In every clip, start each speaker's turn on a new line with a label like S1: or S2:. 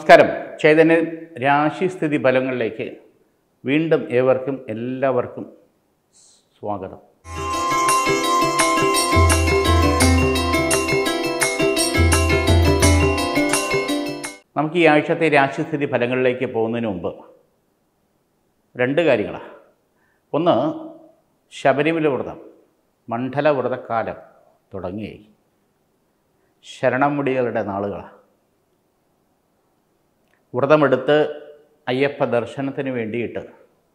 S1: നമസ്കാരം ചൈതന്യ രാശിസ്ഥിതി ഫലങ്ങളിലേക്ക് വീണ്ടും ഏവർക്കും എല്ലാവർക്കും സ്വാഗതം നമുക്ക് ഈ ആഴ്ചത്തെ രാശിസ്ഥിതി ഫലങ്ങളിലേക്ക് പോകുന്നതിന് മുമ്പ് രണ്ട് കാര്യങ്ങളാണ് ഒന്ന് ശബരിമല വ്രതം മണ്ഡല വ്രതക്കാലം തുടങ്ങിയായി ശരണമുടികളുടെ നാളുകളാണ് വ്രതമെടുത്ത് അയ്യപ്പ ദർശനത്തിന് വേണ്ടിയിട്ട്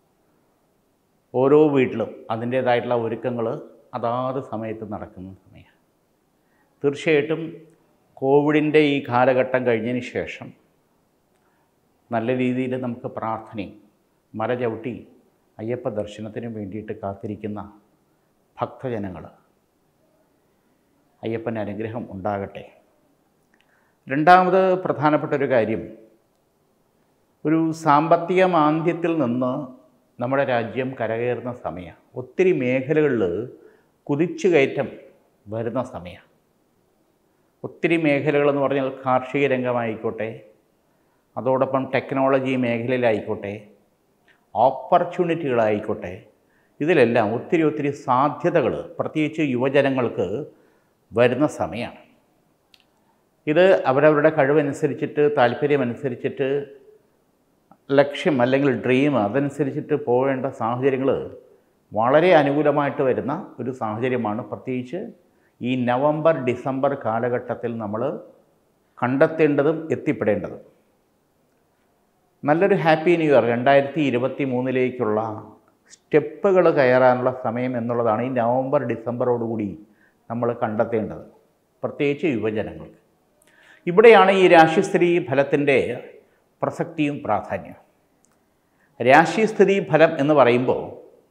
S1: ഓരോ വീട്ടിലും അതിൻ്റേതായിട്ടുള്ള ഒരുക്കങ്ങൾ അതാത് സമയത്ത് നടക്കുന്ന സമയമാണ് തീർച്ചയായിട്ടും കോവിഡിൻ്റെ ഈ കാലഘട്ടം കഴിഞ്ഞതിന് ശേഷം നല്ല രീതിയിൽ നമുക്ക് പ്രാർത്ഥനയും മല ചവിട്ടി അയ്യപ്പ ദർശനത്തിന് വേണ്ടിയിട്ട് കാത്തിരിക്കുന്ന ഭക്തജനങ്ങൾ അയ്യപ്പൻ്റെ അനുഗ്രഹം ഉണ്ടാകട്ടെ രണ്ടാമത് പ്രധാനപ്പെട്ട ഒരു കാര്യം ഒരു സാമ്പത്തിക മാന്ദ്യത്തിൽ നിന്ന് നമ്മുടെ രാജ്യം കരകയറുന്ന സമയമാണ് ഒത്തിരി മേഖലകളിൽ കുതിച്ചുകയറ്റം വരുന്ന സമയമാണ് ഒത്തിരി മേഖലകളെന്ന് പറഞ്ഞാൽ കാർഷിക രംഗമായിക്കോട്ടെ അതോടൊപ്പം ടെക്നോളജി മേഖലയിലായിക്കോട്ടെ ഓപ്പർച്യൂണിറ്റികളായിക്കോട്ടെ ഇതിലെല്ലാം ഒത്തിരി ഒത്തിരി സാധ്യതകൾ പ്രത്യേകിച്ച് യുവജനങ്ങൾക്ക് വരുന്ന സമയമാണ് ഇത് അവരവരുടെ കഴിവനുസരിച്ചിട്ട് താല്പര്യമനുസരിച്ചിട്ട് ലക്ഷ്യം അല്ലെങ്കിൽ ഡ്രീം അതനുസരിച്ചിട്ട് പോകേണ്ട സാഹചര്യങ്ങൾ വളരെ അനുകൂലമായിട്ട് വരുന്ന ഒരു സാഹചര്യമാണ് പ്രത്യേകിച്ച് ഈ നവംബർ ഡിസംബർ കാലഘട്ടത്തിൽ നമ്മൾ കണ്ടെത്തേണ്ടതും എത്തിപ്പെടേണ്ടതും നല്ലൊരു ഹാപ്പി ന്യൂ ഇയർ രണ്ടായിരത്തി ഇരുപത്തി മൂന്നിലേക്കുള്ള സ്റ്റെപ്പുകൾ കയറാനുള്ള സമയം എന്നുള്ളതാണ് ഈ നവംബർ ഡിസംബറോടുകൂടി നമ്മൾ കണ്ടെത്തേണ്ടത് പ്രത്യേകിച്ച് യുവജനങ്ങൾക്ക് ഇവിടെയാണ് ഈ രാശിസ്ഥിതി ഫലത്തിൻ്റെ പ്രസക്തിയും പ്രാധാന്യവും രാശിസ്ഥിതി ഫലം എന്ന് പറയുമ്പോൾ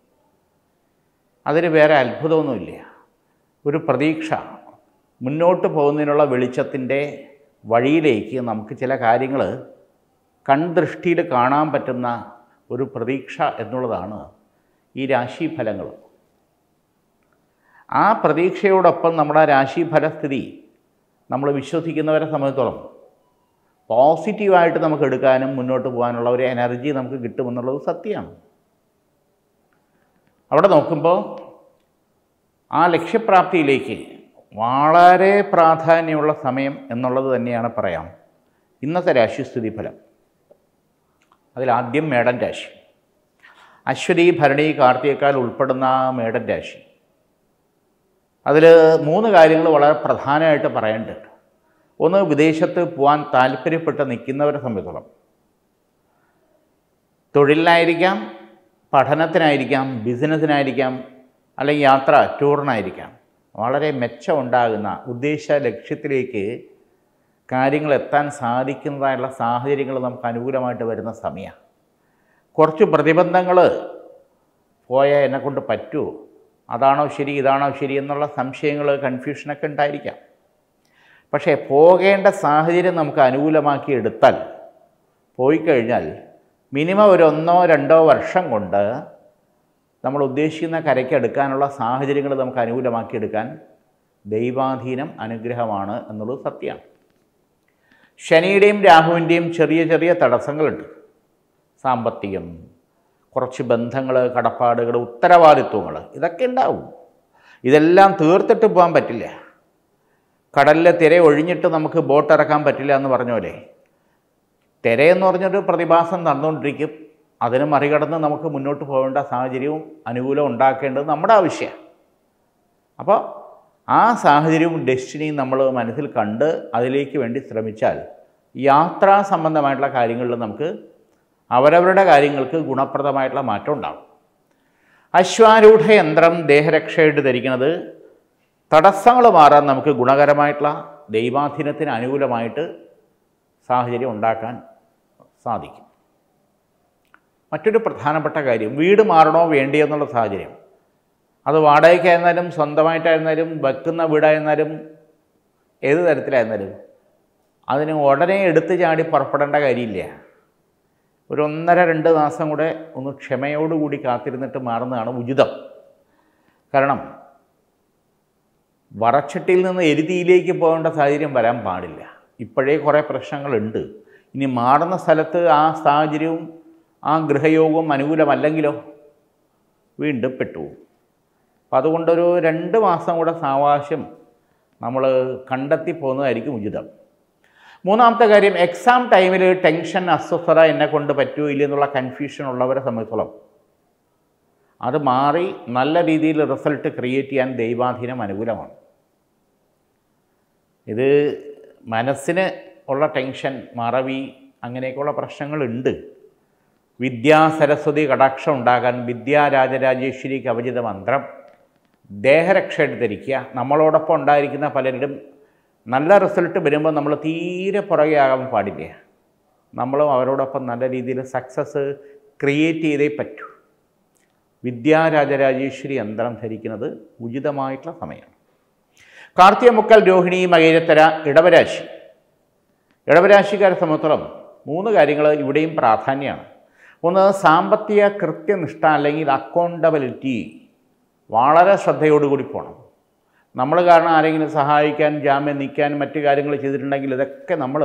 S1: അതിന് വേറെ അത്ഭുതമൊന്നുമില്ല ഒരു പ്രതീക്ഷ മുന്നോട്ട് പോകുന്നതിനുള്ള വെളിച്ചത്തിൻ്റെ വഴിയിലേക്ക് നമുക്ക് ചില കാര്യങ്ങൾ കൺദൃഷ്ടിയിൽ കാണാൻ പറ്റുന്ന ഒരു പ്രതീക്ഷ എന്നുള്ളതാണ് ഈ രാശിഫലങ്ങൾ ആ പ്രതീക്ഷയോടൊപ്പം നമ്മുടെ രാശിഫലസ്ഥിതി നമ്മൾ വിശ്വസിക്കുന്നവരെ സംബന്ധിച്ചോളം പോസിറ്റീവായിട്ട് നമുക്ക് എടുക്കാനും മുന്നോട്ട് പോകാനുള്ള ഒരു എനർജി നമുക്ക് കിട്ടുമെന്നുള്ളത് സത്യമാണ് അവിടെ നോക്കുമ്പോൾ ആ ലക്ഷ്യപ്രാപ്തിയിലേക്ക് വളരെ പ്രാധാന്യമുള്ള സമയം എന്നുള്ളത് തന്നെയാണ് പറയാം ഇന്നത്തെ രാശിസ്ഥിതി ഫലം അതിലാദ്യം മേടൻ രാശി അശ്വതി ഭരണി കാർത്തികക്കാൽ ഉൾപ്പെടുന്ന മേടൻ രാശി അതിൽ മൂന്ന് കാര്യങ്ങൾ വളരെ പ്രധാനമായിട്ട് പറയേണ്ടത് ഒന്ന് വിദേശത്ത് പോകാൻ താല്പര്യപ്പെട്ട് നിൽക്കുന്നവരെ സംബന്ധിച്ചോളം തൊഴിലിനായിരിക്കാം പഠനത്തിനായിരിക്കാം ബിസിനസ്സിനായിരിക്കാം അല്ലെങ്കിൽ യാത്ര ടൂറിനായിരിക്കാം വളരെ മെച്ചമുണ്ടാകുന്ന ഉദ്ദേശ ലക്ഷ്യത്തിലേക്ക് കാര്യങ്ങൾ എത്താൻ സാധിക്കുന്നതായുള്ള സാഹചര്യങ്ങൾ നമുക്ക് അനുകൂലമായിട്ട് വരുന്ന സമയമാണ് കുറച്ച് പ്രതിബന്ധങ്ങൾ പോയാൽ എന്നെക്കൊണ്ട് പറ്റുമോ അതാണോ ശരി ഇതാണോ ശരി എന്നുള്ള സംശയങ്ങൾ കൺഫ്യൂഷനൊക്കെ ഉണ്ടായിരിക്കാം പക്ഷേ പോകേണ്ട സാഹചര്യം നമുക്ക് അനുകൂലമാക്കി എടുത്താൽ പോയി കഴിഞ്ഞാൽ മിനിമം ഒരു ഒന്നോ രണ്ടോ വർഷം കൊണ്ട് നമ്മൾ ഉദ്ദേശിക്കുന്ന കരയ്ക്ക് എടുക്കാനുള്ള സാഹചര്യങ്ങൾ നമുക്ക് അനുകൂലമാക്കി എടുക്കാൻ ദൈവാധീനം അനുഗ്രഹമാണ് എന്നുള്ളത് സത്യമാണ് ശനിയുടെയും രാഹുവിൻ്റെയും ചെറിയ ചെറിയ തടസ്സങ്ങളുണ്ട് സാമ്പത്തികം കുറച്ച് ബന്ധങ്ങൾ കടപ്പാടുകൾ ഉത്തരവാദിത്വങ്ങൾ ഇതൊക്കെ ഉണ്ടാവും ഇതെല്ലാം തീർത്തിട്ട് പോകാൻ പറ്റില്ല കടലിലെ തിര ഒഴിഞ്ഞിട്ട് നമുക്ക് ബോട്ട് ഇറക്കാൻ പറ്റില്ല എന്ന് പറഞ്ഞ പോലെ തിരയെന്ന് പറഞ്ഞൊരു പ്രതിഭാസം നടന്നുകൊണ്ടിരിക്കും അതിന് മറികടന്ന് നമുക്ക് മുന്നോട്ട് പോകേണ്ട സാഹചര്യവും അനുകൂലം ഉണ്ടാക്കേണ്ടത് നമ്മുടെ ആവശ്യമാണ് അപ്പോൾ ആ സാഹചര്യവും ഡെസ്റ്റിനിയും നമ്മൾ മനസ്സിൽ കണ്ട് അതിലേക്ക് വേണ്ടി ശ്രമിച്ചാൽ യാത്രാ സംബന്ധമായിട്ടുള്ള കാര്യങ്ങളിൽ നമുക്ക് അവരവരുടെ കാര്യങ്ങൾക്ക് ഗുണപ്രദമായിട്ടുള്ള മാറ്റം ഉണ്ടാകും അശ്വാരൂഢ യന്ത്രം ദേഹരക്ഷയായിട്ട് ധരിക്കുന്നത് തടസ്സങ്ങൾ മാറാൻ നമുക്ക് ഗുണകരമായിട്ടുള്ള ദൈവാധീനത്തിന് അനുകൂലമായിട്ട് സാഹചര്യം ഉണ്ടാക്കാൻ സാധിക്കും മറ്റൊരു പ്രധാനപ്പെട്ട കാര്യം വീട് മാറണോ വേണ്ടിയോ എന്നുള്ള സാഹചര്യം അത് വാടകയ്ക്കായിരുന്നാലും സ്വന്തമായിട്ടായിരുന്നാലും വെക്കുന്ന വീടായിരുന്നാലും ഏത് തരത്തിലായിരുന്നാലും അതിന് ഉടനെ എടുത്തു ചാടി പുറപ്പെടേണ്ട കാര്യമില്ല ഒരു ഒന്നര രണ്ട് മാസം കൂടെ ഒന്ന് ക്ഷമയോടുകൂടി കാത്തിരുന്നിട്ട് മാറുന്നതാണ് ഉചിതം കാരണം വറച്ചട്ടിയിൽ നിന്ന് എരുതിയിലേക്ക് പോകേണ്ട സാഹചര്യം വരാൻ പാടില്ല ഇപ്പോഴേ കുറേ പ്രശ്നങ്ങളുണ്ട് ഇനി മാറുന്ന സ്ഥലത്ത് ആ സാഹചര്യവും ആ ഗൃഹയോഗവും അനുകൂലമല്ലെങ്കിലോ വീണ്ടും പെട്ടുപോകും അപ്പം അതുകൊണ്ടൊരു രണ്ട് മാസം കൂടെ സാവകാശം നമ്മൾ കണ്ടെത്തി പോകുന്നതായിരിക്കും ഉചിതം മൂന്നാമത്തെ കാര്യം എക്സാം ടൈമിൽ ടെൻഷൻ അസ്വസ്ഥത എന്നെ കൊണ്ട് പറ്റുമോ ഇല്ല എന്നുള്ള കൺഫ്യൂഷൻ ഉള്ളവരെ സംബന്ധിച്ചോളം അത് മാറി നല്ല രീതിയിൽ റിസൾട്ട് ക്രിയേറ്റ് ചെയ്യാൻ ദൈവാധീനം അനുകൂലമാണ് ഇത് മനസ്സിന് ഉള്ള ടെൻഷൻ മറവി അങ്ങനെയൊക്കെയുള്ള പ്രശ്നങ്ങളുണ്ട് വിദ്യാ സരസ്വതി കടാക്ഷം ഉണ്ടാകാൻ വിദ്യാരാജരാജേശ്വരി കവചിത മന്ത്രം ദേഹരക്ഷ എടുത്തിരിക്കുക നമ്മളോടൊപ്പം ഉണ്ടായിരിക്കുന്ന പലരും നല്ല റിസൾട്ട് വരുമ്പോൾ നമ്മൾ തീരെ പുറകെ ആകാൻ പാടില്ല നമ്മളും അവരോടൊപ്പം നല്ല രീതിയിൽ സക്സസ് ക്രിയേറ്റ് ചെയ്തേ പറ്റൂ വിദ്യാരാജരാജേശ്വരി യന്ത്രം ധരിക്കുന്നത് ഉചിതമായിട്ടുള്ള സമയമാണ് കാർത്തിക മുക്കൽ രോഹിണി മകേരത്തര ഇടവരാശി ഇടവരാശിക്കാരെ സംബന്ധിച്ചിടത്തോളം മൂന്ന് കാര്യങ്ങൾ ഇവിടെയും പ്രാധാന്യമാണ് ഒന്ന് സാമ്പത്തിക കൃത്യനിഷ്ഠ അല്ലെങ്കിൽ അക്കൗണ്ടബിലിറ്റി വളരെ ശ്രദ്ധയോടുകൂടി പോകണം നമ്മൾ കാരണം ആരെങ്കിലും സഹായിക്കാൻ ജാമ്യം നിൽക്കാൻ മറ്റു കാര്യങ്ങൾ ചെയ്തിട്ടുണ്ടെങ്കിൽ ഇതൊക്കെ നമ്മൾ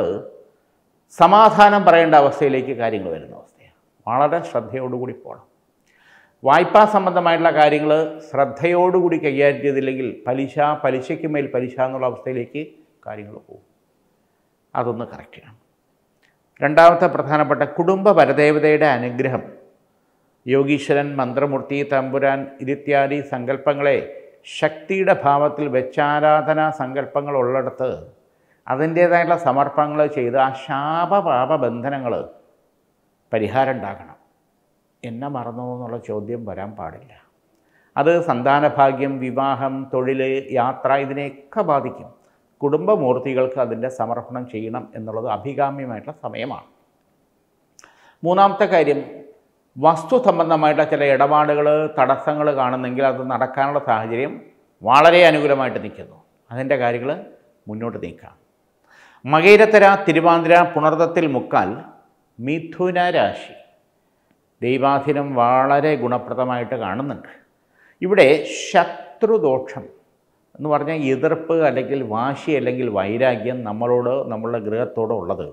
S1: സമാധാനം പറയേണ്ട അവസ്ഥയിലേക്ക് കാര്യങ്ങൾ വരുന്ന അവസ്ഥയാണ് വളരെ ശ്രദ്ധയോടുകൂടി പോകണം വായ്പാ സംബന്ധമായിട്ടുള്ള കാര്യങ്ങൾ ശ്രദ്ധയോടുകൂടി കൈകാര്യം ചെയ്തില്ലെങ്കിൽ പലിശ പലിശയ്ക്ക് മേൽ പലിശ എന്നുള്ള അവസ്ഥയിലേക്ക് കാര്യങ്ങൾ പോകും അതൊന്ന് കറക്റ്റ് ചെയ്യണം രണ്ടാമത്തെ പ്രധാനപ്പെട്ട കുടുംബ പരദേവതയുടെ അനുഗ്രഹം യോഗീശ്വരൻ മന്ത്രമൂർത്തി തമ്പുരാൻ ഇതിത്യാദി സങ്കല്പങ്ങളെ ശക്തിയുടെ ഭാവത്തിൽ വെച്ചാരാധനാ സങ്കല്പങ്ങൾ ഉള്ളിടത്ത് അതിൻ്റേതായിട്ടുള്ള സമർപ്പണങ്ങൾ ചെയ്ത് ആ ശാപപാപ ബന്ധനങ്ങൾ പരിഹാരം ഉണ്ടാകണം എന്നെ മറന്നു എന്നുള്ള ചോദ്യം വരാൻ പാടില്ല അത് സന്താനഭാഗ്യം വിവാഹം തൊഴിൽ യാത്ര ഇതിനെയൊക്കെ ബാധിക്കും കുടുംബമൂർത്തികൾക്ക് അതിൻ്റെ സമർപ്പണം ചെയ്യണം എന്നുള്ളത് അഭികാമ്യമായിട്ടുള്ള സമയമാണ് മൂന്നാമത്തെ കാര്യം വസ്തു സംബന്ധമായിട്ടുള്ള ചില ഇടപാടുകൾ തടസ്സങ്ങൾ കാണുന്നെങ്കിൽ അത് നടക്കാനുള്ള സാഹചര്യം വളരെ അനുകൂലമായിട്ട് നിൽക്കുന്നു അതിൻ്റെ കാര്യങ്ങൾ മുന്നോട്ട് നീക്കാം മകേരത്തര തിരുവാതിര പുണർത്തത്തിൽ മുക്കാൽ മിഥുന രാശി ദൈവാധീനം വളരെ ഗുണപ്രദമായിട്ട് കാണുന്നുണ്ട് ഇവിടെ ശത്രുദോഷം എന്ന് പറഞ്ഞാൽ എതിർപ്പ് അല്ലെങ്കിൽ വാശി അല്ലെങ്കിൽ വൈരാഗ്യം നമ്മളോട് നമ്മളുടെ ഗൃഹത്തോട് ഉള്ളത്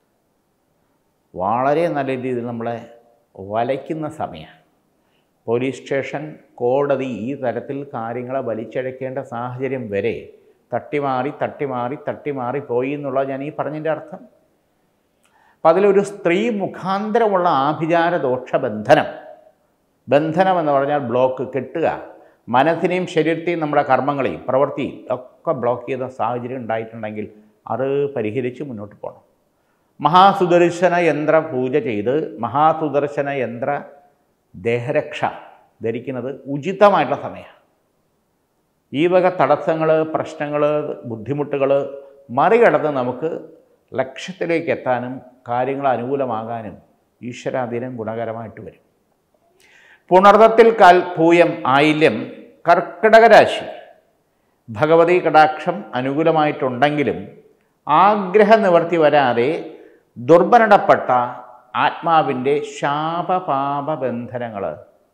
S1: വളരെ നല്ല രീതിയിൽ നമ്മളെ വലയ്ക്കുന്ന സമയമാണ് പോലീസ് സ്റ്റേഷൻ കോടതി ഈ തരത്തിൽ കാര്യങ്ങളെ വലിച്ചഴക്കേണ്ട സാഹചര്യം വരെ തട്ടിമാറി തട്ടിമാറി തട്ടിമാറി പോയി എന്നുള്ള ഞാൻ ഈ പറഞ്ഞതിൻ്റെ അർത്ഥം അപ്പം അതിലൊരു സ്ത്രീ മുഖാന്തരമുള്ള ആഭിചാര ദോഷ ബന്ധനം ബന്ധനം എന്ന് പറഞ്ഞാൽ ബ്ലോക്ക് കെട്ടുക മനസ്സിനെയും ശരീരത്തെയും നമ്മുടെ കർമ്മങ്ങളെയും പ്രവൃത്തിയും ഒക്കെ ബ്ലോക്ക് ചെയ്ത സാഹചര്യം ഉണ്ടായിട്ടുണ്ടെങ്കിൽ അത് പരിഹരിച്ച് മുന്നോട്ട് പോകണം മഹാസുദർശന യന്ത്ര പൂജ ചെയ്ത് മഹാസുദർശന യന്ത്ര ദേഹരക്ഷ ധരിക്കുന്നത് ഉചിതമായിട്ടുള്ള സമയമാണ് ഈ വക തടസ്സങ്ങൾ പ്രശ്നങ്ങൾ ബുദ്ധിമുട്ടുകൾ മറികടന്ന് നമുക്ക് ലക്ഷ്യത്തിലേക്ക് എത്താനും കാര്യങ്ങൾ അനുകൂലമാകാനും ഈശ്വരാധീനം ഗുണകരമായിട്ട് വരും പുണർത്തത്തിൽ കാൽ പൂയം ആയില്യം കർക്കിടക രാശി ഭഗവതി കടാക്ഷം അനുകൂലമായിട്ടുണ്ടെങ്കിലും ആഗ്രഹ നിവർത്തി വരാതെ ദുർബലപ്പെട്ട ആത്മാവിൻ്റെ ശാപപാപ ബന്ധനങ്ങൾ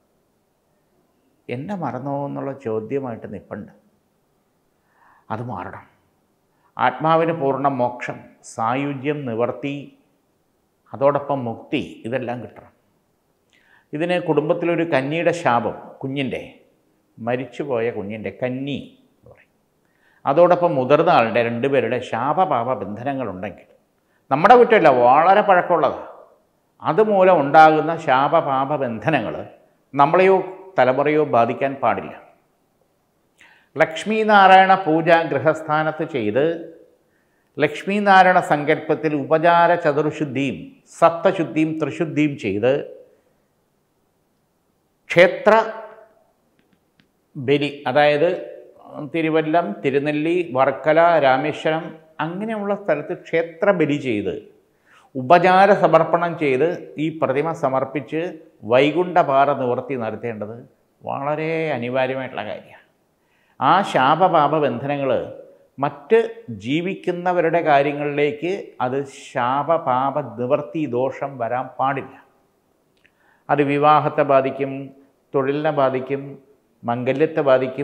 S1: എന്നെ മറന്നോ എന്നുള്ള ചോദ്യമായിട്ട് നിൽപ്പുണ്ട് അത് മാറണം ആത്മാവിന് പൂർണ്ണ മോക്ഷം സായുജ്യം നിവർത്തി അതോടൊപ്പം മുക്തി ഇതെല്ലാം കിട്ടണം ഇതിന് കുടുംബത്തിലൊരു കന്നിയുടെ ശാപം കുഞ്ഞിൻ്റെ മരിച്ചുപോയ കുഞ്ഞിൻ്റെ കന്നി എന്ന് പറയും അതോടൊപ്പം മുതിർന്ന ആളുടെ രണ്ടുപേരുടെ ശാപപാപ ബന്ധനങ്ങളുണ്ടെങ്കിൽ നമ്മുടെ കുറ്റമല്ല വളരെ പഴക്കമുള്ളതാണ് അതുമൂലം ഉണ്ടാകുന്ന ശാപപാപ ബന്ധനങ്ങൾ നമ്മളെയോ തലമുറയോ ബാധിക്കാൻ പാടില്ല ലക്ഷ്മി നാരായണ പൂജ ഗൃഹസ്ഥാനത്ത് ചെയ്ത് ലക്ഷ്മി നാരായണ സങ്കല്പത്തിൽ ഉപചാര ചതുർശുദ്ധിയും സപ്തശുദ്ധിയും ത്രിശുദ്ധിയും ചെയ്ത് ക്ഷേത്ര ബലി അതായത് തിരുവല്ലം തിരുനെല്ലി വർക്കല രാമേശ്വരം അങ്ങനെയുള്ള സ്ഥലത്ത് ക്ഷേത്ര ബലി ചെയ്ത് ഉപചാര സമർപ്പണം ചെയ്ത് ഈ പ്രതിമ സമർപ്പിച്ച് വൈകുണ്ഠപാറ നിവർത്തി നടത്തേണ്ടത് വളരെ അനിവാര്യമായിട്ടുള്ള കാര്യമാണ് ആ ശാപപാപ ബന്ധനങ്ങൾ മറ്റ് ജീവിക്കുന്നവരുടെ കാര്യങ്ങളിലേക്ക് അത് ശാപപാപ നിവർത്തി ദോഷം വരാൻ പാടില്ല അത് വിവാഹത്തെ ബാധിക്കും തൊഴിലിനെ ബാധിക്കും മംഗല്യത്തെ ബാധിക്കും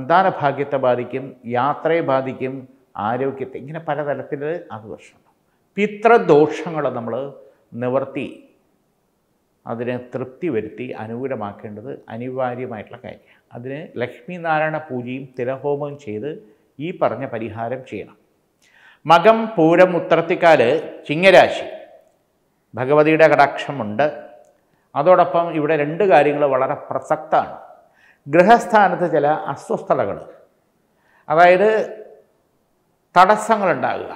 S1: സന്താനഭാഗ്യത്തെ ബാധിക്കും യാത്രയെ ബാധിക്കും ആരോഗ്യത്തെ ഇങ്ങനെ പലതരത്തിൽ അത് പ്രശ്നമുണ്ട് പിതൃദോഷങ്ങൾ നമ്മൾ നിവർത്തി അതിനെ തൃപ്തി വരുത്തി അനുകൂലമാക്കേണ്ടത് അനിവാര്യമായിട്ടുള്ള കാര്യമാണ് അതിന് ലക്ഷ്മി നാരായണ പൂജയും തിരഹോമവും ചെയ്ത് ഈ പറഞ്ഞ പരിഹാരം ചെയ്യണം മകം പൂരം ഉത്രത്തിക്കാല് ചിങ്ങരാശി ഭഗവതിയുടെ കടാക്ഷമുണ്ട് അതോടൊപ്പം ഇവിടെ രണ്ട് കാര്യങ്ങൾ വളരെ പ്രസക്തമാണ് ഗൃഹസ്ഥാനത്ത് ചില അസ്വസ്ഥതകൾ അതായത് തടസ്സങ്ങളുണ്ടാകുക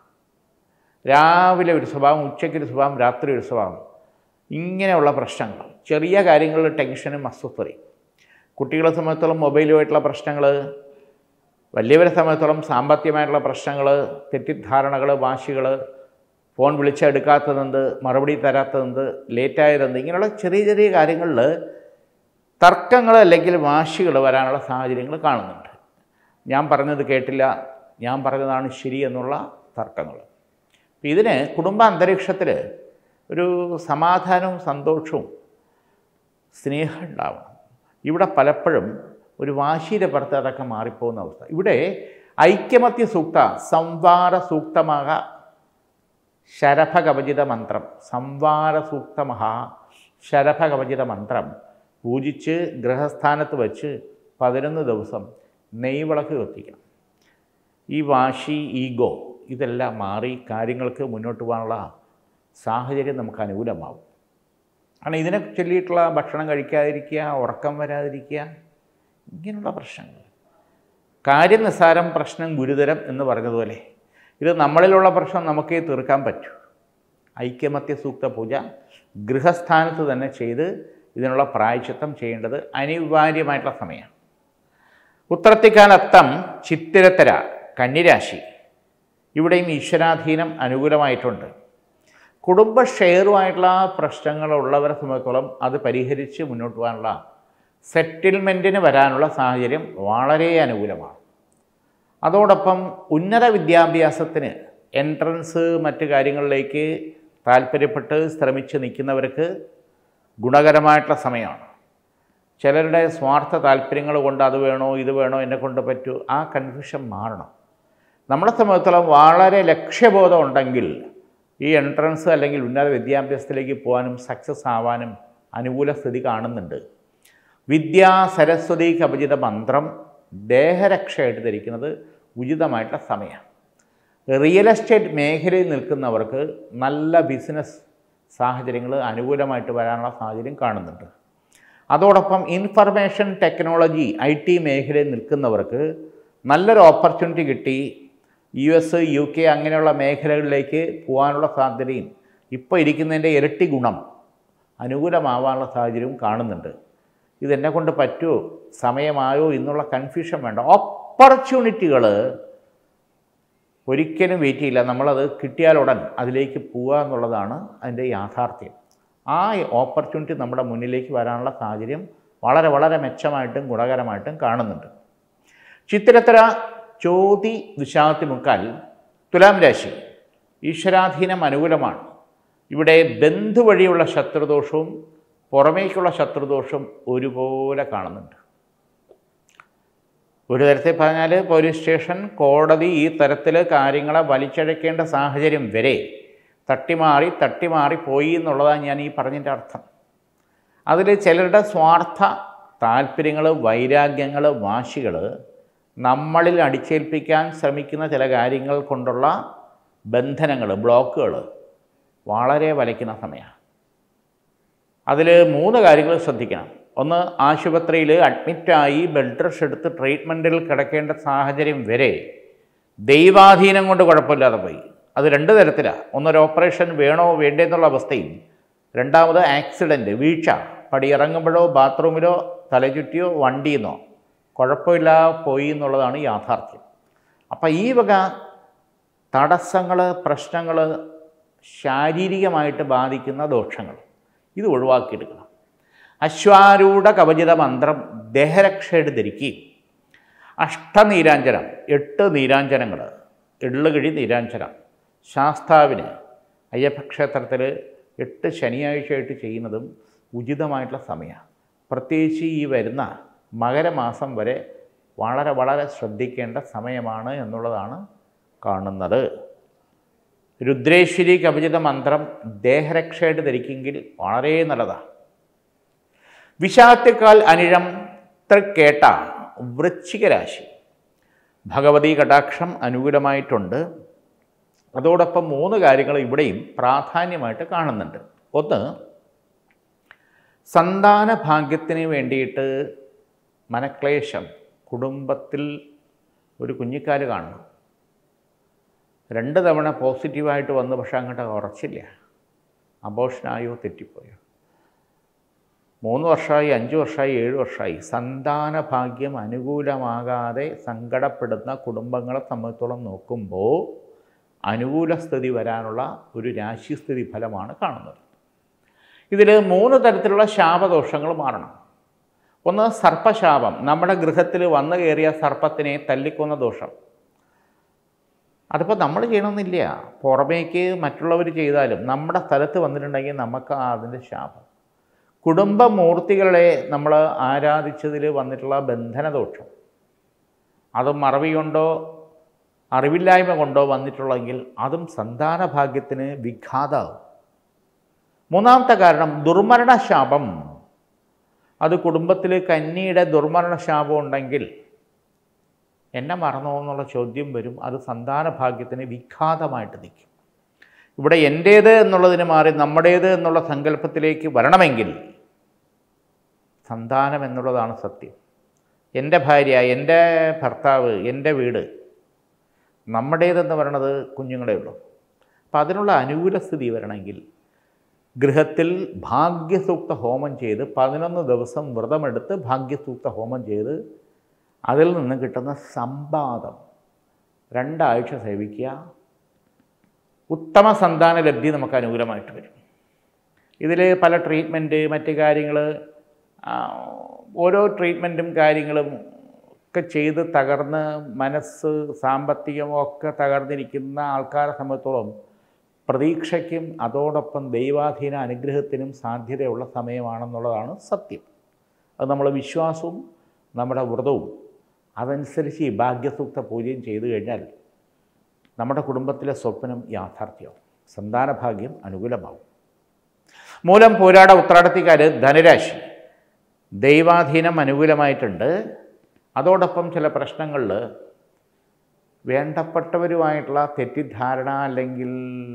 S1: രാവിലെ ഒരു സ്വഭാവം ഉച്ചയ്ക്ക് ഒരു സ്വഭാവം രാത്രി ഒരു സ്വഭാവം ഇങ്ങനെയുള്ള പ്രശ്നങ്ങൾ ചെറിയ കാര്യങ്ങളിൽ ടെൻഷനും അസ്വസ്ഥതയും കുട്ടികളെ സംബന്ധിച്ചോളം മൊബൈലുമായിട്ടുള്ള പ്രശ്നങ്ങൾ വലിയവരെ സംബന്ധിച്ചോളം സാമ്പത്തികമായിട്ടുള്ള പ്രശ്നങ്ങൾ തെറ്റിദ്ധാരണകൾ വാശികൾ ഫോൺ വിളിച്ചെടുക്കാത്തതെന്ത് മറുപടി തരാത്തതെന്ത് ലേറ്റായതെന്ത് ഇങ്ങനെയുള്ള ചെറിയ ചെറിയ കാര്യങ്ങളിൽ തർക്കങ്ങൾ അല്ലെങ്കിൽ വാശികൾ വരാനുള്ള സാഹചര്യങ്ങൾ കാണുന്നുണ്ട് ഞാൻ പറഞ്ഞത് കേട്ടില്ല ഞാൻ പറഞ്ഞതാണ് ശരി എന്നുള്ള തർക്കങ്ങൾ അപ്പം ഇതിന് കുടുംബ അന്തരീക്ഷത്തിൽ ഒരു സമാധാനവും സന്തോഷവും സ്നേഹം ഉണ്ടാവണം ഇവിടെ പലപ്പോഴും ഒരു വാശിയുടെ പുറത്ത് അതൊക്കെ മാറിപ്പോകുന്ന അവസ്ഥ ഇവിടെ ഐക്യമത്യ സൂക്ത സംവാര സൂക്തമാക ശരഭകവചിത മന്ത്രം സംവാര സൂക്തമഹാ ശരഭകവചിത മന്ത്രം പൂജിച്ച് ഗൃഹസ്ഥാനത്ത് വച്ച് പതിനൊന്ന് ദിവസം നെയ്വിളക്ക് കത്തിക്കണം ഈ വാശി ഈഗോ ഇതെല്ലാം മാറി കാര്യങ്ങൾക്ക് മുന്നോട്ട് പോകാനുള്ള സാഹചര്യം നമുക്ക് അനുകൂലമാവും കാരണം ഇതിനെ ചൊല്ലിയിട്ടുള്ള ഭക്ഷണം കഴിക്കാതിരിക്കുക ഉറക്കം വരാതിരിക്കുക ഇങ്ങനെയുള്ള പ്രശ്നങ്ങൾ കാര്യം നിസ്സാരം പ്രശ്നം ഗുരുതരം എന്ന് പറഞ്ഞതുപോലെ ഇത് നമ്മളിലുള്ള പ്രശ്നം നമുക്കേ തീർക്കാൻ പറ്റൂ ഐക്യമത്യ സൂക്ത പൂജ ഗൃഹസ്ഥാനത്ത് തന്നെ ചെയ്ത് ഇതിനുള്ള പ്രായച്ചിത്തം ചെയ്യേണ്ടത് അനിവാര്യമായിട്ടുള്ള സമയമാണ് ഉത്രത്തിക്കാലത്തം ചിത്തിരത്തര കന്നിരാശി ഇവിടെയും ഈശ്വരാധീനം അനുകൂലമായിട്ടുണ്ട് കുടുംബ ഷെയറുമായിട്ടുള്ള പ്രശ്നങ്ങളുള്ളവരെ സംബന്ധിച്ചോളം അത് പരിഹരിച്ച് മുന്നോട്ട് പോകാനുള്ള സെറ്റിൽമെൻറ്റിന് വരാനുള്ള സാഹചര്യം വളരെ അനുകൂലമാണ് അതോടൊപ്പം ഉന്നത വിദ്യാഭ്യാസത്തിന് എൻട്രൻസ് മറ്റ് കാര്യങ്ങളിലേക്ക് താല്പര്യപ്പെട്ട് ശ്രമിച്ച് നിൽക്കുന്നവർക്ക് ഗുണകരമായിട്ടുള്ള സമയമാണ് ചിലരുടെ സ്വാർത്ഥ താല്പര്യങ്ങൾ കൊണ്ട് അത് വേണോ ഇത് വേണോ എന്നെ കൊണ്ട് പറ്റൂ ആ കൺഫ്യൂഷൻ മാറണം നമ്മളെ സംബന്ധിച്ചിടത്തോളം വളരെ ലക്ഷ്യബോധം ഉണ്ടെങ്കിൽ ഈ എൻട്രൻസ് അല്ലെങ്കിൽ ഉന്നത വിദ്യാഭ്യാസത്തിലേക്ക് പോകാനും സക്സസ് ആവാനും അനുകൂല സ്ഥിതി കാണുന്നുണ്ട് വിദ്യാ സരസ്വതി കപചിത മന്ത്രം ദേഹരക്ഷയായിട്ട് ധരിക്കുന്നത് ഉചിതമായിട്ടുള്ള സമയമാണ് റിയൽ എസ്റ്റേറ്റ് മേഖലയിൽ നിൽക്കുന്നവർക്ക് നല്ല ബിസിനസ് സാഹചര്യങ്ങൾ അനുകൂലമായിട്ട് വരാനുള്ള സാഹചര്യം കാണുന്നുണ്ട് അതോടൊപ്പം ഇൻഫർമേഷൻ ടെക്നോളജി ഐ ടി മേഖലയിൽ നിൽക്കുന്നവർക്ക് നല്ലൊരു ഓപ്പർച്യൂണിറ്റി കിട്ടി യു എസ് യു കെ അങ്ങനെയുള്ള മേഖലകളിലേക്ക് പോകാനുള്ള സാധ്യതയും ഇപ്പോൾ ഇരിക്കുന്നതിൻ്റെ ഇരട്ടി ഗുണം അനുകൂലമാവാനുള്ള സാഹചര്യവും കാണുന്നുണ്ട് ഇതെന്നെ കൊണ്ട് പറ്റുമോ സമയമായോ എന്നുള്ള കൺഫ്യൂഷൻ വേണ്ട ഓപ്പർച്യൂണിറ്റികൾ ഒരിക്കലും വെയിറ്റ് ചെയ്യില്ല നമ്മളത് കിട്ടിയാലുടൻ അതിലേക്ക് പോവുക എന്നുള്ളതാണ് അതിൻ്റെ യാഥാർത്ഥ്യം ആ ഓപ്പർച്യൂണിറ്റി നമ്മുടെ മുന്നിലേക്ക് വരാനുള്ള സാഹചര്യം വളരെ വളരെ മെച്ചമായിട്ടും ഗുണകരമായിട്ടും കാണുന്നുണ്ട് ചിത്തിരത്തര ചോതി ദുശാത്തി മുക്കാൽ തുലാം രാശി ഈശ്വരാധീനം അനുകൂലമാണ് ഇവിടെ ബന്ധു വഴിയുള്ള ശത്രുദോഷവും പുറമേക്കുള്ള ശത്രുദോഷവും ഒരുപോലെ കാണുന്നുണ്ട് ഒരു തരത്തിൽ പറഞ്ഞാൽ പോലീസ് സ്റ്റേഷൻ കോടതി ഈ തരത്തിൽ കാര്യങ്ങളെ വലിച്ചഴക്കേണ്ട സാഹചര്യം വരെ തട്ടിമാറി തട്ടിമാറി പോയി എന്നുള്ളതാണ് ഞാൻ ഈ പറഞ്ഞതിൻ്റെ അർത്ഥം അതിൽ ചിലരുടെ സ്വാർത്ഥ താല്പര്യങ്ങൾ വൈരാഗ്യങ്ങൾ വാശികൾ നമ്മളിൽ അടിച്ചേൽപ്പിക്കാൻ ശ്രമിക്കുന്ന ചില കാര്യങ്ങൾ കൊണ്ടുള്ള ബന്ധനങ്ങൾ ബ്ലോക്കുകൾ വളരെ വലയ്ക്കുന്ന സമയമാണ് അതിൽ മൂന്ന് കാര്യങ്ങൾ ശ്രദ്ധിക്കണം ഒന്ന് ആശുപത്രിയിൽ അഡ്മിറ്റായി ബെഡ് റെസ്റ്റ് എടുത്ത് ട്രീറ്റ്മെൻറ്റിൽ കിടക്കേണ്ട സാഹചര്യം വരെ ദൈവാധീനം കൊണ്ട് കുഴപ്പമില്ലാതെ പോയി അത് രണ്ട് തരത്തിലാണ് ഒന്നൊരു ഓപ്പറേഷൻ വേണോ വേണ്ടേ എന്നുള്ള അവസ്ഥയും രണ്ടാമത് ആക്സിഡൻറ്റ് വീഴ്ച പടിയിറങ്ങുമ്പോഴോ ബാത്റൂമിലോ തലചുറ്റിയോ വണ്ടിയെന്നോ കുഴപ്പമില്ല പോയി എന്നുള്ളതാണ് യാഥാർത്ഥ്യം അപ്പം ഈ വക തടസ്സങ്ങൾ പ്രശ്നങ്ങൾ ശാരീരികമായിട്ട് ബാധിക്കുന്ന ദോഷങ്ങൾ ഇത് ഒഴിവാക്കിയെടുക്കണം അശ്വാരൂഢ കവചിത മന്ത്രം ദേഹരക്ഷയുടെ ധരിക്കുകയും അഷ്ടനീരാഞ്ജനം എട്ട് നീരാഞ്ജനങ്ങൾ എള്ളുകിഴി നീരാഞ്ജനം ശാസ്താവിന് അയ്യപ്പക്ഷേത്രത്തിൽ എട്ട് ശനിയാഴ്ചയായിട്ട് ചെയ്യുന്നതും ഉചിതമായിട്ടുള്ള സമയമാണ് പ്രത്യേകിച്ച് ഈ വരുന്ന മകരമാസം വരെ വളരെ വളരെ ശ്രദ്ധിക്കേണ്ട സമയമാണ് എന്നുള്ളതാണ് കാണുന്നത് രുദ്രേശ്വരി കവചിത മന്ത്രം ദേഹരക്ഷയായിട്ട് ധരിക്കെങ്കിൽ വളരെ നല്ലതാണ് വിഷാത്യക്കാൽ അനിഴം തൃക്കേട്ട വൃശ്ചിക രാശി ഭഗവതി കടാക്ഷം അനുകൂലമായിട്ടുണ്ട് അതോടൊപ്പം മൂന്ന് കാര്യങ്ങൾ ഇവിടെയും പ്രാധാന്യമായിട്ട് കാണുന്നുണ്ട് ഒന്ന് സന്താന ഭാഗ്യത്തിന് വേണ്ടിയിട്ട് മനക്ലേശം കുടുംബത്തിൽ ഒരു കുഞ്ഞിക്കാല് കാണണം രണ്ട് തവണ പോസിറ്റീവായിട്ട് വന്ന് പക്ഷെ അങ്ങോട്ട് ഉറച്ചില്ല അബോഷനായോ തെറ്റിപ്പോയോ മൂന്ന് വർഷമായി അഞ്ച് വർഷമായി ഏഴ് വർഷമായി സന്താന ഭാഗ്യം അനുകൂലമാകാതെ സങ്കടപ്പെടുന്ന കുടുംബങ്ങളെ സംബന്ധിച്ചോളം നോക്കുമ്പോൾ അനുകൂല സ്ഥിതി വരാനുള്ള ഒരു രാശിസ്ഥിതി ഫലമാണ് കാണുന്നത് ഇതിൽ മൂന്ന് തരത്തിലുള്ള ശാപദോഷങ്ങൾ മാറണം ഒന്ന് സർപ്പശാപം നമ്മുടെ ഗൃഹത്തിൽ വന്നു കയറിയ സർപ്പത്തിനെ തല്ലിക്കൊന്ന ദോഷം അതിപ്പോൾ നമ്മൾ ചെയ്യണമെന്നില്ല പുറമേക്ക് മറ്റുള്ളവർ ചെയ്താലും നമ്മുടെ സ്ഥലത്ത് വന്നിട്ടുണ്ടെങ്കിൽ നമുക്ക് അതിൻ്റെ ശാപം കുടുംബമൂർത്തികളെ നമ്മൾ ആരാധിച്ചതിൽ വന്നിട്ടുള്ള ബന്ധനദോഷം അത് മറവി കൊണ്ടോ അറിവില്ലായ്മ കൊണ്ടോ വന്നിട്ടുള്ളെങ്കിൽ അതും സന്താന ഭാഗ്യത്തിന് വിഘാതാവും മൂന്നാമത്തെ കാരണം ദുർമരണശാപം അത് കുടുംബത്തിൽ കന്നിയുടെ ദുർമരണശാപം ഉണ്ടെങ്കിൽ എന്നെ മറന്നോ എന്നുള്ള ചോദ്യം വരും അത് സന്താന ഭാഗ്യത്തിന് വിഘാതമായിട്ട് നിൽക്കും ഇവിടെ എൻ്റേത് എന്നുള്ളതിന് മാറി നമ്മുടേത് എന്നുള്ള സങ്കല്പത്തിലേക്ക് വരണമെങ്കിൽ സന്താനം എന്നുള്ളതാണ് സത്യം എൻ്റെ ഭാര്യ എൻ്റെ ഭർത്താവ് എൻ്റെ വീട് നമ്മുടേതെന്ന് പറയണത് കുഞ്ഞുങ്ങളേ ഉള്ളൂ അപ്പം അതിനുള്ള അനുകൂല സ്ഥിതി വരണമെങ്കിൽ ഗൃഹത്തിൽ ഭാഗ്യസൂക്ത ഹോമം ചെയ്ത് പതിനൊന്ന് ദിവസം വ്രതമെടുത്ത് ഭാഗ്യസൂക്ത ഹോമം ചെയ്ത് അതിൽ നിന്ന് കിട്ടുന്ന സമ്പാദം രണ്ടാഴ്ച സേവിക്കുക ഉത്തമ സന്താന ലബ്ധി നമുക്ക് അനുകൂലമായിട്ട് വരും ഇതിൽ പല ട്രീറ്റ്മെൻറ്റ് മറ്റ് കാര്യങ്ങൾ ഓരോ ട്രീറ്റ്മെൻറ്റും കാര്യങ്ങളും ഒക്കെ ചെയ്ത് തകർന്ന് മനസ്സ് സാമ്പത്തികമോ ഒക്കെ തകർന്നിരിക്കുന്ന ആൾക്കാരെ സംബന്ധിച്ചോളം പ്രതീക്ഷയ്ക്കും അതോടൊപ്പം ദൈവാധീന അനുഗ്രഹത്തിനും സാധ്യതയുള്ള സമയമാണെന്നുള്ളതാണ് സത്യം അത് നമ്മൾ വിശ്വാസവും നമ്മുടെ വ്രതവും അതനുസരിച്ച് ഈ ഭാഗ്യസൂക്ത പൂജയും ചെയ്തു കഴിഞ്ഞാൽ നമ്മുടെ കുടുംബത്തിലെ സ്വപ്നം യാഥാർത്ഥ്യമാവും സന്താനഭാഗ്യം അനുകൂലമാവും മൂലം പോരാട ഉത്രാടത്തിക്കാർ ധനരാശി ദൈവാധീനം അനുകൂലമായിട്ടുണ്ട് അതോടൊപ്പം ചില പ്രശ്നങ്ങളിൽ വേണ്ടപ്പെട്ടവരുമായിട്ടുള്ള തെറ്റിദ്ധാരണ അല്ലെങ്കിൽ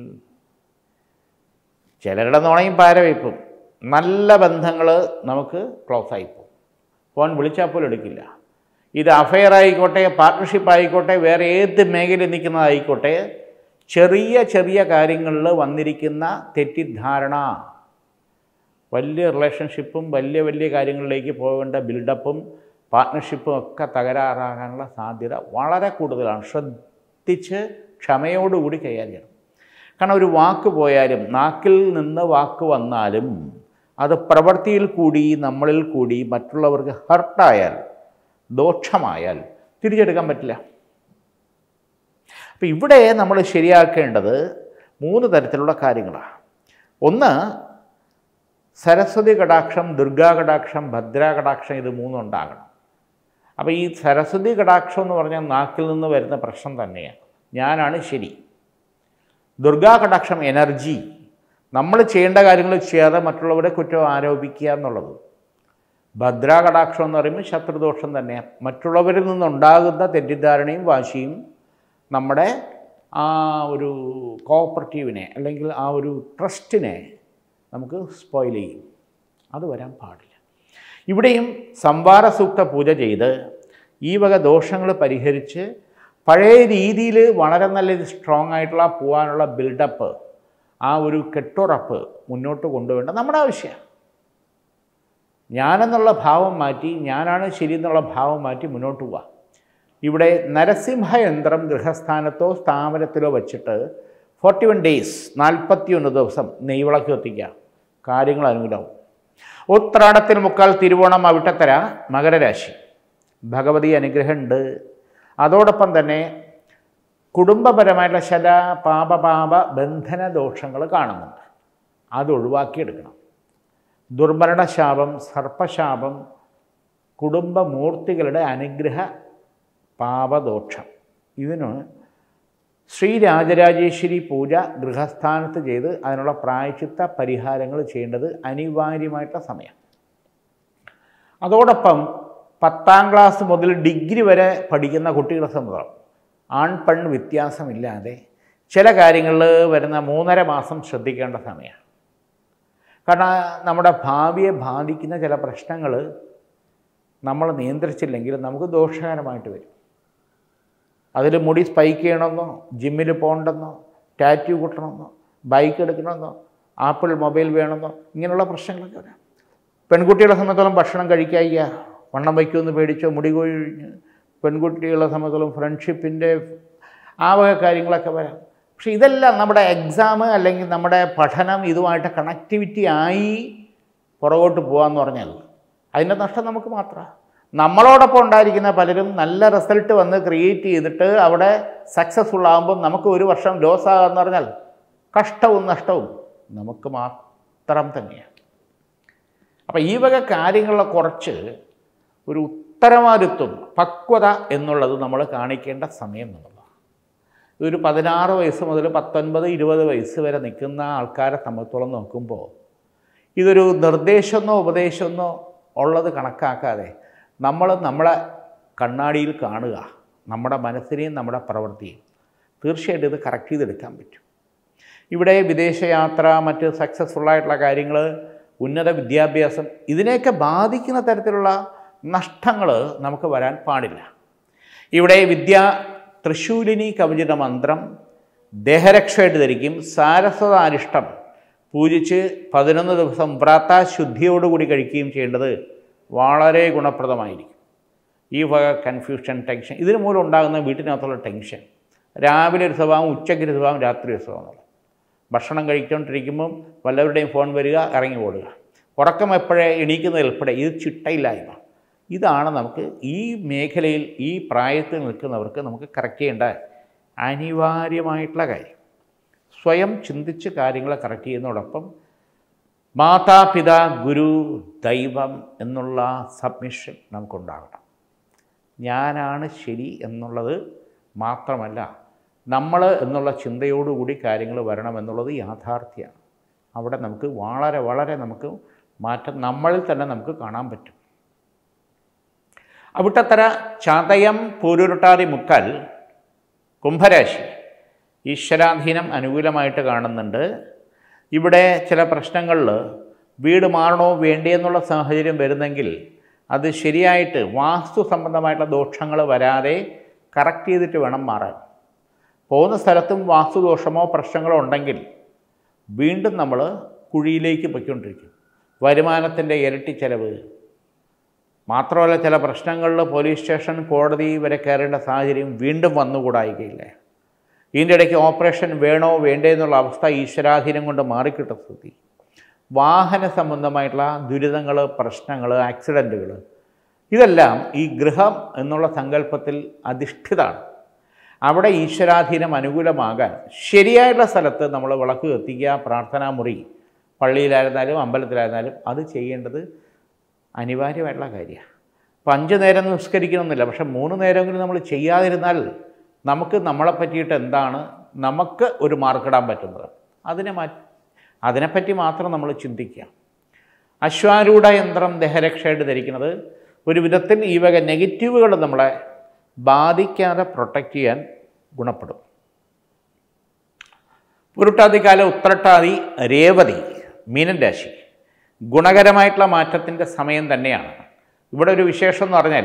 S1: ചിലരുടെ നുണയും പാരവയ്പ്പും നല്ല ബന്ധങ്ങൾ നമുക്ക് ക്ലോസ് ആയിപ്പോവും ഫോൺ വിളിച്ചാൽ പോലും എടുക്കില്ല ഇത് അഫെയർ ആയിക്കോട്ടെ പാർട്ട്ണർഷിപ്പ് ആയിക്കോട്ടെ വേറെ ഏത് മേഖലയിൽ നിൽക്കുന്നതായിക്കോട്ടെ ചെറിയ ചെറിയ കാര്യങ്ങളിൽ വന്നിരിക്കുന്ന തെറ്റിദ്ധാരണ വലിയ റിലേഷൻഷിപ്പും വലിയ വലിയ കാര്യങ്ങളിലേക്ക് പോകേണ്ട ബിൽഡപ്പും പാർട്ട്ണർഷിപ്പും ഒക്കെ തകരാറാകാനുള്ള സാധ്യത വളരെ കൂടുതലാണ് ശ്രദ്ധിച്ച് ക്ഷമയോടുകൂടി കൈകാര്യം ചെയ്യണം കാരണം ഒരു വാക്ക് പോയാലും നാക്കിൽ നിന്ന് വാക്ക് വന്നാലും അത് പ്രവൃത്തിയിൽ കൂടി നമ്മളിൽ കൂടി മറ്റുള്ളവർക്ക് ഹർട്ടായാൽ ദോഷമായാൽ തിരിച്ചെടുക്കാൻ പറ്റില്ല അപ്പം ഇവിടെ നമ്മൾ ശരിയാക്കേണ്ടത് മൂന്ന് തരത്തിലുള്ള കാര്യങ്ങളാണ് ഒന്ന് സരസ്വതി കടാക്ഷം ദുർഗാ കടാക്ഷം ഭദ്രാ കടാക്ഷം ഇത് മൂന്നും ഉണ്ടാകണം അപ്പോൾ ഈ സരസ്വതി കടാക്ഷം എന്ന് പറഞ്ഞാൽ നാക്കിൽ നിന്ന് വരുന്ന പ്രശ്നം തന്നെയാണ് ഞാനാണ് ശരി ദുർഗാ കടാക്ഷം എനർജി നമ്മൾ ചെയ്യേണ്ട കാര്യങ്ങൾ ചെയ്യാതെ മറ്റുള്ളവരെ കുറ്റം ആരോപിക്കുക എന്നുള്ളത് ഭദ്രാ കടാക്ഷം എന്ന് പറയുമ്പോൾ ശത്രുദോഷം തന്നെയാണ് മറ്റുള്ളവരിൽ നിന്നുണ്ടാകുന്ന തെറ്റിദ്ധാരണയും വാശിയും നമ്മുടെ ആ ഒരു കോപ്പറേറ്റീവിനെ അല്ലെങ്കിൽ ആ ഒരു ട്രസ്റ്റിനെ നമുക്ക് സ്പോയിൽ ചെയ്യും അത് വരാൻ പാടില്ല ഇവിടെയും സംവാര സൂക്ത പൂജ ചെയ്ത് ഈ വക ദോഷങ്ങൾ പരിഹരിച്ച് പഴയ രീതിയിൽ വളരെ നല്ല സ്ട്രോങ് ആയിട്ടുള്ള പോകാനുള്ള ബിൽഡപ്പ് ആ ഒരു കെട്ടുറപ്പ് മുന്നോട്ട് കൊണ്ടുപോകേണ്ട നമ്മുടെ ആവശ്യമാണ് ഞാനെന്നുള്ള ഭാവം മാറ്റി ഞാനാണ് ശരി എന്നുള്ള ഭാവം മാറ്റി മുന്നോട്ട് പോവുക ഇവിടെ നരസിംഹയന്ത്രം ഗൃഹസ്ഥാനത്തോ സ്ഥാപനത്തിലോ വച്ചിട്ട് ഫോർട്ടി വൺ ഡേയ്സ് നാൽപ്പത്തിയൊന്ന് ദിവസം നെയ്വിളക്ക് കത്തിക്കുക കാര്യങ്ങൾ അനുകൂലമാവും ഉത്രാടത്തിൽ മുക്കാൽ തിരുവോണം അവിട്ടത്തര മകരരാശി ഭഗവതി അനുഗ്രഹമുണ്ട് അതോടൊപ്പം തന്നെ കുടുംബപരമായിട്ടുള്ള ശല പാപപാപ ബന്ധന ദോഷങ്ങൾ കാണുന്നുണ്ട് അത് ഒഴിവാക്കിയെടുക്കണം ദുർമരണശാപം സർപ്പശാപം കുടുംബമൂർത്തികളുടെ അനുഗ്രഹ പാപദോഷം ഇതിന് ശ്രീ രാജരാജേശ്വരി പൂജ ഗൃഹസ്ഥാനത്ത് ചെയ്ത് അതിനുള്ള പ്രായച്ചിത്ത പരിഹാരങ്ങൾ ചെയ്യേണ്ടത് അനിവാര്യമായിട്ടുള്ള സമയം അതോടൊപ്പം പത്താം ക്ലാസ് മുതൽ ഡിഗ്രി വരെ പഠിക്കുന്ന കുട്ടികളെ സംബന്ധം ആൺ പെൺ വ്യത്യാസമില്ലാതെ ചില കാര്യങ്ങളിൽ വരുന്ന മൂന്നര മാസം ശ്രദ്ധിക്കേണ്ട സമയമാണ് കാരണം നമ്മുടെ ഭാവിയെ ബാധിക്കുന്ന ചില പ്രശ്നങ്ങൾ നമ്മൾ നിയന്ത്രിച്ചില്ലെങ്കിൽ നമുക്ക് ദോഷകരമായിട്ട് വരും അതിൽ മുടി സ്പൈക്ക് ചെയ്യണമെന്നോ ജിമ്മിൽ പോകണ്ടെന്നോ ടാറ്റു കുട്ടണമെന്നോ ബൈക്ക് എടുക്കണമെന്നോ ആപ്പിൾ മൊബൈൽ വേണമെന്നോ ഇങ്ങനെയുള്ള പ്രശ്നങ്ങളൊക്കെ വരാം പെൺകുട്ടികളെ സംബന്ധിച്ചോളം ഭക്ഷണം കഴിക്കായ്യ വണ്ണം വയ്ക്കുമെന്ന് പേടിച്ചോ മുടി കൊഴിഞ്ഞ് പെൺകുട്ടികളെ സംബന്ധിച്ചോളം ഫ്രണ്ട്ഷിപ്പിൻ്റെ ആ വക കാര്യങ്ങളൊക്കെ വരാം പക്ഷെ ഇതെല്ലാം നമ്മുടെ എക്സാം അല്ലെങ്കിൽ നമ്മുടെ പഠനം ഇതുമായിട്ട് കണക്ടിവിറ്റി ആയി പുറകോട്ട് പോകാമെന്ന് പറഞ്ഞാൽ അതിൻ്റെ നഷ്ടം നമുക്ക് മാത്രമാണ് നമ്മളോടൊപ്പം ഉണ്ടായിരിക്കുന്ന പലരും നല്ല റിസൾട്ട് വന്ന് ക്രിയേറ്റ് ചെയ്തിട്ട് അവിടെ സക്സസ്ഫുൾ ആകുമ്പോൾ നമുക്ക് ഒരു വർഷം ലോസ് ആകാമെന്ന് പറഞ്ഞാൽ കഷ്ടവും നഷ്ടവും നമുക്ക് മാത്രം തന്നെയാണ് അപ്പോൾ ഈ വക കാര്യങ്ങളെ കുറച്ച് ഒരു ഉത്തരവാദിത്വം പക്വത എന്നുള്ളത് നമ്മൾ കാണിക്കേണ്ട സമയം എന്നുള്ളതാണ് ഒരു പതിനാറ് വയസ്സ് മുതൽ പത്തൊൻപത് ഇരുപത് വയസ്സ് വരെ നിൽക്കുന്ന ആൾക്കാരെ സംബന്ധിച്ചോളം നോക്കുമ്പോൾ ഇതൊരു നിർദ്ദേശമെന്നോ ഉപദേശമെന്നോ ഉള്ളത് കണക്കാക്കാതെ നമ്മൾ നമ്മളെ കണ്ണാടിയിൽ കാണുക നമ്മുടെ മനസ്സിനെയും നമ്മുടെ പ്രവൃത്തിയും തീർച്ചയായിട്ടും ഇത് കറക്റ്റ് ചെയ്തെടുക്കാൻ പറ്റും ഇവിടെ വിദേശയാത്ര മറ്റ് സക്സസ്ഫുള്ളായിട്ടുള്ള കാര്യങ്ങൾ ഉന്നത വിദ്യാഭ്യാസം ഇതിനെയൊക്കെ ബാധിക്കുന്ന തരത്തിലുള്ള നഷ്ടങ്ങൾ നമുക്ക് വരാൻ പാടില്ല ഇവിടെ വിദ്യ തൃശൂലിനി കവചിത മന്ത്രം ദേഹരക്ഷയായിട്ട് ധരിക്കും സാരസ്വതാരിഷ്ടം പൂജിച്ച് പതിനൊന്ന് ദിവസം വ്രതശുദ്ധിയോടുകൂടി കഴിക്കുകയും ചെയ്യേണ്ടത് വളരെ ഗുണപ്രദമായിരിക്കും ഈ വക കൺഫ്യൂഷൻ ടെൻഷൻ ഇതിന് മൂലം ഉണ്ടാകുന്ന വീട്ടിനകത്തുള്ള ടെൻഷൻ രാവിലെ ഒരു സ്വഭാവം ഉച്ചയ്ക്ക് ഒരു സ്വഭാവം രാത്രി ഒരു സ്വഭാവം എന്നുള്ളത് ഭക്ഷണം കഴിച്ചുകൊണ്ടിരിക്കുമ്പം വല്ലവരുടെയും ഫോൺ വരിക ഇറങ്ങി ഓടുക ഉറക്കം എപ്പോഴേ എണീക്കുന്നത് എപ്പോഴേ ഇത് ചിട്ടയില്ലായ്മ ഇതാണ് നമുക്ക് ഈ മേഖലയിൽ ഈ പ്രായത്തിൽ നിൽക്കുന്നവർക്ക് നമുക്ക് കറക്റ്റ് ചെയ്യേണ്ട അനിവാര്യമായിട്ടുള്ള കാര്യം സ്വയം ചിന്തിച്ച് കാര്യങ്ങളെ കറക്റ്റ് ചെയ്യുന്നതോടൊപ്പം മാതാപിതാ ഗുരു ദൈവം എന്നുള്ള സബ്മിഷൻ നമുക്കുണ്ടാകണം ഞാനാണ് ശരി എന്നുള്ളത് മാത്രമല്ല നമ്മൾ എന്നുള്ള ചിന്തയോടുകൂടി കാര്യങ്ങൾ വരണം എന്നുള്ളത് യാഥാർത്ഥ്യമാണ് അവിടെ നമുക്ക് വളരെ വളരെ നമുക്ക് മാറ്റം നമ്മളിൽ തന്നെ നമുക്ക് കാണാൻ പറ്റും അവിട്ടത്തര ചതയം പൂരുരുട്ടാതി മുക്കാൽ കുംഭരാശി ഈശ്വരാധീനം അനുകൂലമായിട്ട് കാണുന്നുണ്ട് ഇവിടെ ചില പ്രശ്നങ്ങളിൽ വീട് മാറണോ വേണ്ടേ എന്നുള്ള സാഹചര്യം വരുന്നെങ്കിൽ അത് ശരിയായിട്ട് വാസ്തു സംബന്ധമായിട്ടുള്ള ദോഷങ്ങൾ വരാതെ കറക്റ്റ് ചെയ്തിട്ട് വേണം മാറാൻ പോകുന്ന സ്ഥലത്തും വാസ്തുദോഷമോ പ്രശ്നങ്ങളോ ഉണ്ടെങ്കിൽ വീണ്ടും നമ്മൾ കുഴിയിലേക്ക് പൊയ്ക്കൊണ്ടിരിക്കും വരുമാനത്തിൻ്റെ ഇരട്ടി ചെലവ് മാത്രമല്ല ചില പ്രശ്നങ്ങളിൽ പോലീസ് സ്റ്റേഷൻ കോടതി വരെ കയറേണ്ട സാഹചര്യം വീണ്ടും വന്നുകൂടായികയില്ല ഇതിൻ്റെ ഇടയ്ക്ക് ഓപ്പറേഷൻ വേണോ വേണ്ടേ എന്നുള്ള അവസ്ഥ ഈശ്വരാധീനം കൊണ്ട് മാറിക്കിട്ട സ്ഥിതി വാഹന സംബന്ധമായിട്ടുള്ള ദുരിതങ്ങൾ പ്രശ്നങ്ങൾ ആക്സിഡൻറ്റുകൾ ഇതെല്ലാം ഈ ഗൃഹം എന്നുള്ള സങ്കല്പത്തിൽ അധിഷ്ഠിതമാണ് അവിടെ ഈശ്വരാധീനം അനുകൂലമാകാൻ ശരിയായിട്ടുള്ള സ്ഥലത്ത് നമ്മൾ വിളക്ക് കത്തിക്കുക പ്രാർത്ഥനാ മുറി പള്ളിയിലായിരുന്നാലും അമ്പലത്തിലായിരുന്നാലും അത് ചെയ്യേണ്ടത് അനിവാര്യമായിട്ടുള്ള കാര്യമാണ് അപ്പം അഞ്ച് നേരം നിസ്കരിക്കണമെന്നില്ല പക്ഷെ മൂന്ന് നേരമെങ്കിലും നമ്മൾ ചെയ്യാതിരുന്നാൽ നമുക്ക് നമ്മളെ പറ്റിയിട്ട് എന്താണ് നമുക്ക് ഒരു മാർക്കിടാൻ പറ്റുന്നത് അതിനെ മാറ്റി അതിനെപ്പറ്റി മാത്രം നമ്മൾ ചിന്തിക്കുക അശ്വാരൂഢ യന്ത്രം ദഹരക്ഷയായിട്ട് ധരിക്കുന്നത് ഒരു വിധത്തിൽ ഈ വക നെഗറ്റീവുകൾ നമ്മളെ ബാധിക്കാതെ പ്രൊട്ടക്റ്റ് ചെയ്യാൻ ഗുണപ്പെടും പുരുട്ടാതിക്കാല ഉത്രട്ടാതി രേവതി മീനൻ രാശി ഗുണകരമായിട്ടുള്ള മാറ്റത്തിൻ്റെ സമയം തന്നെയാണ് ഇവിടെ ഒരു വിശേഷം എന്ന് പറഞ്ഞാൽ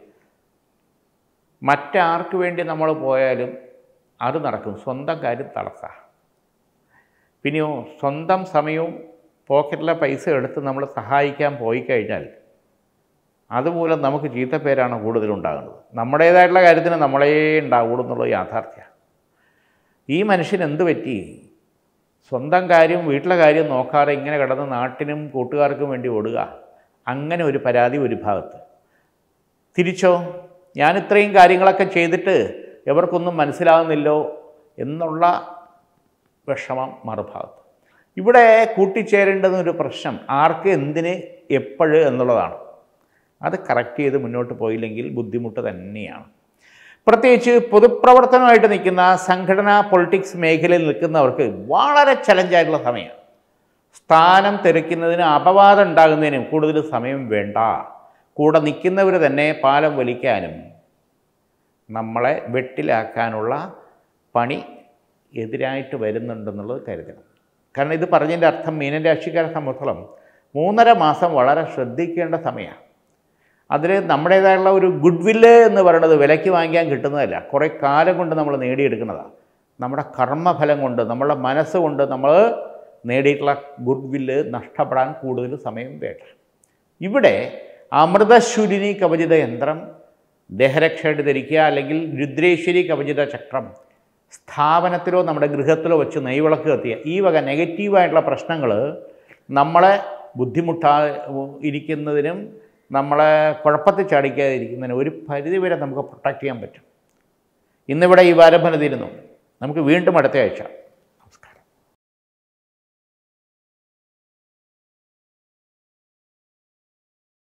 S1: മറ്റാർക്ക് വേണ്ടി നമ്മൾ പോയാലും അത് നടക്കും സ്വന്തം കാര്യം തടസ്സമാണ് പിന്നെയോ സ്വന്തം സമയവും പോക്കറ്റിലെ പൈസ എടുത്ത് നമ്മൾ സഹായിക്കാൻ പോയി കഴിഞ്ഞാൽ അതുമൂലം നമുക്ക് ചീത്തപ്പേരാണ് കൂടുതലുണ്ടാകുന്നത് നമ്മുടേതായിട്ടുള്ള കാര്യത്തിന് നമ്മളേ ഉണ്ടാവുള്ളൂ എന്നുള്ളത് യാഥാർത്ഥ്യമാണ് ഈ മനുഷ്യൻ എന്ത് പറ്റി സ്വന്തം കാര്യം വീട്ടിലെ കാര്യം നോക്കാതെ ഇങ്ങനെ കിടന്ന് നാട്ടിനും കൂട്ടുകാർക്കും വേണ്ടി ഓടുക അങ്ങനെ ഒരു പരാതി ഒരു ഭാഗത്ത് തിരിച്ചോ ഞാൻ ഇത്രയും കാര്യങ്ങളൊക്കെ ചെയ്തിട്ട് എവർക്കൊന്നും മനസ്സിലാകുന്നില്ലോ എന്നുള്ള വിഷമം മറുഭാഗത്ത് ഇവിടെ കൂട്ടിച്ചേരേണ്ടുന്ന ഒരു പ്രശ്നം ആർക്ക് എന്തിന് എപ്പോഴ് എന്നുള്ളതാണ് അത് കറക്റ്റ് ചെയ്ത് മുന്നോട്ട് പോയില്ലെങ്കിൽ ബുദ്ധിമുട്ട് തന്നെയാണ് പ്രത്യേകിച്ച് പൊതുപ്രവർത്തനമായിട്ട് നിൽക്കുന്ന സംഘടനാ പൊളിറ്റിക്സ് മേഖലയിൽ നിൽക്കുന്നവർക്ക് വളരെ ചലഞ്ചായിട്ടുള്ള സമയമാണ് സ്ഥാനം തെറിക്കുന്നതിന് അപവാദം ഉണ്ടാകുന്നതിനും കൂടുതൽ സമയം വേണ്ട കൂടെ നിൽക്കുന്നവർ തന്നെ പാലം വലിക്കാനും നമ്മളെ വെട്ടിലാക്കാനുള്ള പണി എതിരായിട്ട് വരുന്നുണ്ടെന്നുള്ളത് കരുതണം കാരണം ഇത് പറഞ്ഞതിൻ്റെ അർത്ഥം മീനൻ രാശിക്കാരെ സംബന്ധിച്ചോളം മൂന്നര മാസം വളരെ ശ്രദ്ധിക്കേണ്ട സമയമാണ് അതിൽ നമ്മുടേതായുള്ള ഒരു ഗുഡ് വില്ല് എന്ന് പറയുന്നത് വിലയ്ക്ക് വാങ്ങിക്കാൻ കിട്ടുന്നതല്ല കുറേ കാലം കൊണ്ട് നമ്മൾ നേടിയെടുക്കുന്നതാണ് നമ്മുടെ കർമ്മഫലം കൊണ്ട് നമ്മളുടെ മനസ്സുകൊണ്ട് നമ്മൾ നേടിയിട്ടുള്ള ഗുഡ് വില്ല് നഷ്ടപ്പെടാൻ കൂടുതൽ സമയം വേണ്ട ഇവിടെ അമൃതശൂരിനി കവചിത യന്ത്രം ദേഹരക്ഷയായിട്ട് ധരിക്കുക അല്ലെങ്കിൽ രുദ്രേശ്വരി കവചിത ചക്രം സ്ഥാപനത്തിലോ നമ്മുടെ ഗൃഹത്തിലോ വെച്ച് നെയ്വിളക്ക് കത്തിയ ഈ വക നെഗറ്റീവായിട്ടുള്ള പ്രശ്നങ്ങൾ നമ്മളെ ബുദ്ധിമുട്ടാ ഇരിക്കുന്നതിനും നമ്മളെ കുഴപ്പത്തിൽ ചാടിക്കാതിരിക്കുന്നതിനും ഒരു പരിധിവരെ നമുക്ക് പ്രൊട്ടക്റ്റ് ചെയ്യാൻ പറ്റും ഇന്നിവിടെ ഈ വാരഫലം തീരുന്നു നമുക്ക് വീണ്ടും അടുത്ത ആഴ്ച